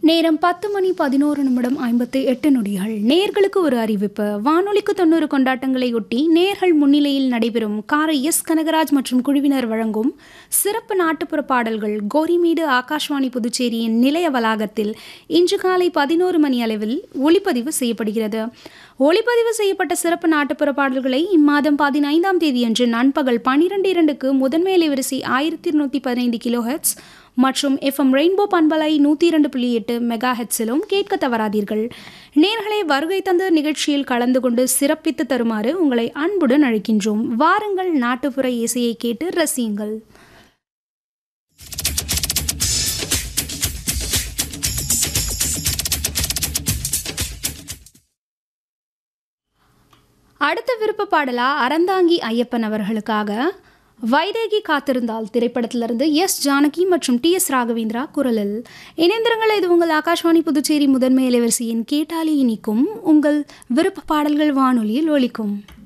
நேரம் பத்து மணி பதினோரு நிமிடம் ஐம்பத்து எட்டு நொடிகள் நேர்களுக்கு ஒரு அறிவிப்பு வானொலிக்கு தொண்ணூறு கொண்டாட்டங்களையொட்டி நேர்கள் முன்னிலையில் நடைபெறும் காரை எஸ் கனகராஜ் மற்றும் குழுவினர் வழங்கும் சிறப்பு நாட்டுப்புற பாடல்கள் கோரிமேடு ஆகாஷ்வாணி புதுச்சேரியின் நிலைய வளாகத்தில் இன்று காலை பதினோரு மணி அளவில் ஒளிப்பதிவு செய்யப்படுகிறது ஒளிப்பதிவு செய்யப்பட்ட சிறப்பு நாட்டுப்புற பாடல்களை இம்மாதம் பதினைந்தாம் தேதியன்று நண்பகல் பனிரெண்டு இரண்டுக்கு முதன்மை அலைவரிசை ஆயிரத்தி இருநூத்தி பதினைந்து கிலோ ஹெட்ஸ் மற்றும் எஃப்எம் ரெயின்போ பண்பலை நூற்றி இரண்டு புள்ளி எட்டு மெகா ஹெட்ஸிலும் கேட்க தவறாதீர்கள் நேர்களை வருகை தந்த நிகழ்ச்சியில் கலந்து கொண்டு சிறப்பித்து தருமாறு உங்களை அன்புடன் அழைக்கின்றோம் வாருங்கள் நாட்டுப்புற இசையை கேட்டு ரசியுங்கள் அடுத்த விருப்ப பாடலா அறந்தாங்கி ஐயப்பன் அவர்களுக்காக வைதேகி காத்திருந்தால் திரைப்படத்திலிருந்து எஸ் ஜானகி மற்றும் டி எஸ் ராகவேந்திரா குரலில் இணைந்திரங்கள் இது உங்கள் ஆகாஷ்வாணி புதுச்சேரி முதன்மை அலைவரிசையின் கேட்டாலி இனிக்கும் உங்கள் விருப்ப பாடல்கள் வானொலியில் ஒலிக்கும்